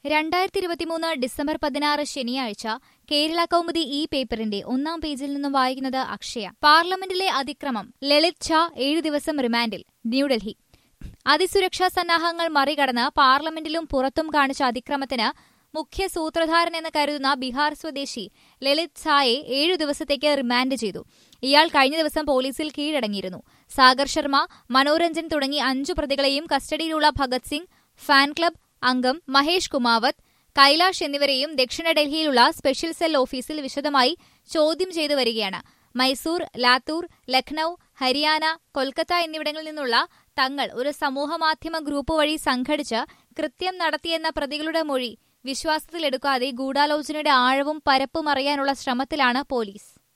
രണ്ടായിരത്തി ഇരുപത്തിമൂന്ന് ഡിസംബർ പതിനാറ് ശനിയാഴ്ച കേരള കൗമുദി ഈ പേപ്പറിന്റെ ഒന്നാം പേജിൽ നിന്നും വായിക്കുന്നത് അക്ഷയ പാർലമെന്റിലെ അതിക്രമം ലളിത് ഷാ ഏഴു ദിവസം റിമാൻഡിൽ ന്യൂഡൽഹി അതിസുരക്ഷാ സന്നാഹങ്ങൾ മറികടന്ന് പാർലമെന്റിലും പുറത്തും കാണിച്ച അതിക്രമത്തിന് മുഖ്യ സൂത്രധാരൻ എന്ന് കരുതുന്ന ബീഹാർ സ്വദേശി ലളിത് ഷായെ ഏഴു ദിവസത്തേക്ക് റിമാൻഡ് ചെയ്തു ഇയാൾ കഴിഞ്ഞ ദിവസം പോലീസിൽ കീഴടങ്ങിയിരുന്നു സാഗർ ശർമ്മ മനോരഞ്ജൻ തുടങ്ങി അഞ്ചു പ്രതികളെയും കസ്റ്റഡിയിലുള്ള ഭഗത് സിംഗ് ഫാൻ ക്ലബ് അംഗം മഹേഷ് കുമാവത്ത് കൈലാഷ് എന്നിവരെയും ദക്ഷിണ ഡൽഹിയിലുള്ള സ്പെഷ്യൽ സെൽ ഓഫീസിൽ വിശദമായി ചോദ്യം ചെയ്തു വരികയാണ് മൈസൂർ ലാത്തൂർ ലഖ്നൌ ഹരിയാന കൊൽക്കത്ത എന്നിവിടങ്ങളിൽ നിന്നുള്ള തങ്ങൾ ഒരു സമൂഹമാധ്യമ ഗ്രൂപ്പ് വഴി സംഘടിച്ച് കൃത്യം നടത്തിയെന്ന പ്രതികളുടെ മൊഴി വിശ്വാസത്തിലെടുക്കാതെ ഗൂഢാലോചനയുടെ ആഴവും പരപ്പും അറിയാനുള്ള ശ്രമത്തിലാണ് പോലീസ്